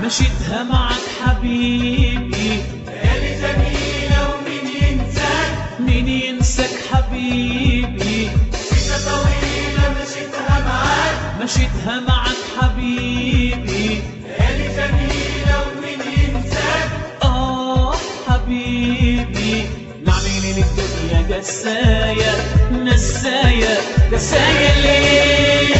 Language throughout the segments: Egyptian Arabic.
مشيتها معك حبيبي ليالي جميلة ومين ينساك مين ينساك حبيبي سكة طويلة مشيتها معاك مشيتها معك حبيبي ليالي جميلة ومين ينساك آه حبيبي نعمل للدنيا جسايا نسايا جسايا ليه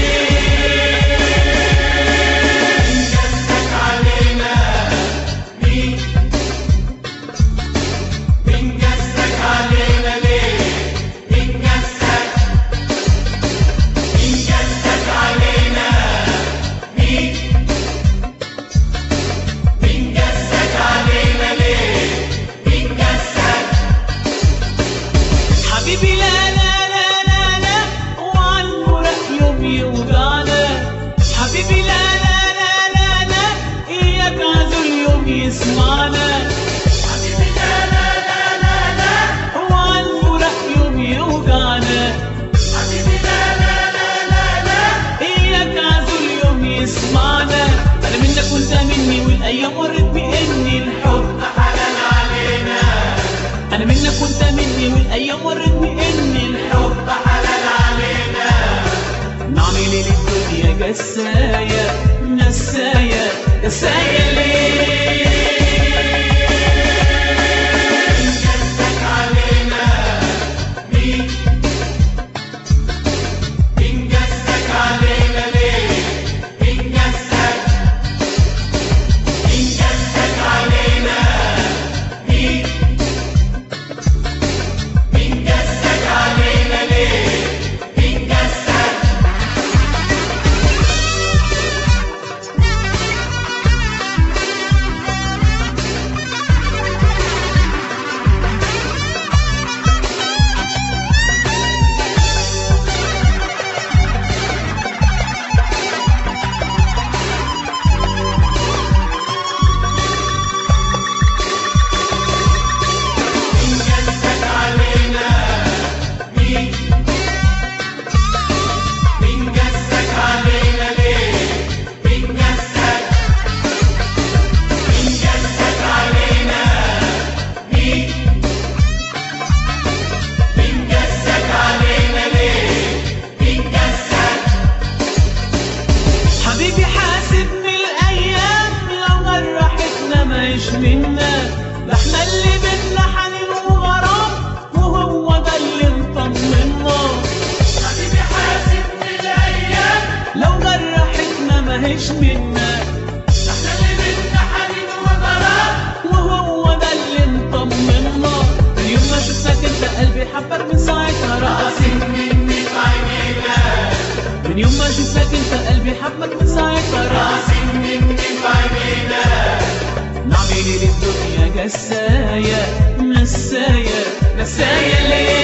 جسك علينا مين مين جسك علينا ليه مين جسك مين جسك علينا مين مين جسك علينا ليه مين جسك حبيبي لا لا لا لا لا وعن فراق يوم يوجعنا حبيبي لا لا لا لا لا إياك عزول يوم يسمعنا حبيبي لا لا لا لا لا وعن فراق يوم يوجعنا حبيبي لا لا لا لا لا إياك عزول يوم يسمعنا أنا منك وأنت مني والأيام مرت بإني الحب حلال علينا أنا منك وأنت مني والأيام مرت بإني الحب حب حلال علينا نعمل للدنيا جسايا نسايا جسايا ليه مين جسك علينا مين مين جسك علينا ليه مين جسك مين جسك علينا مين مين جسك علينا ليه مين جسك مين جسك علينا مين مين جسك علينا ليه مين جسك مين جسك علينا مين مين جسك علينا ليه مين جسك حبيبي حاسب من الأيام لو جرحتنا ماش منا ده احنا اللي بينا حنين وغرام وهو ده اللي مطمنا حبيبي حاسب من الايام لو جرحتنا ماهيش منا احنا اللي بدنا حنين وغرام وهو ده اللي مطمنا من يوم ما شفتك انت قلبي حبك من ساعتها رقصي مني في عينينا من يوم ما شفتك انت قلبي حبك من ساعتها رقصي مني في عينينا نعمل للدنيا جسايا نسايا نسايا ليه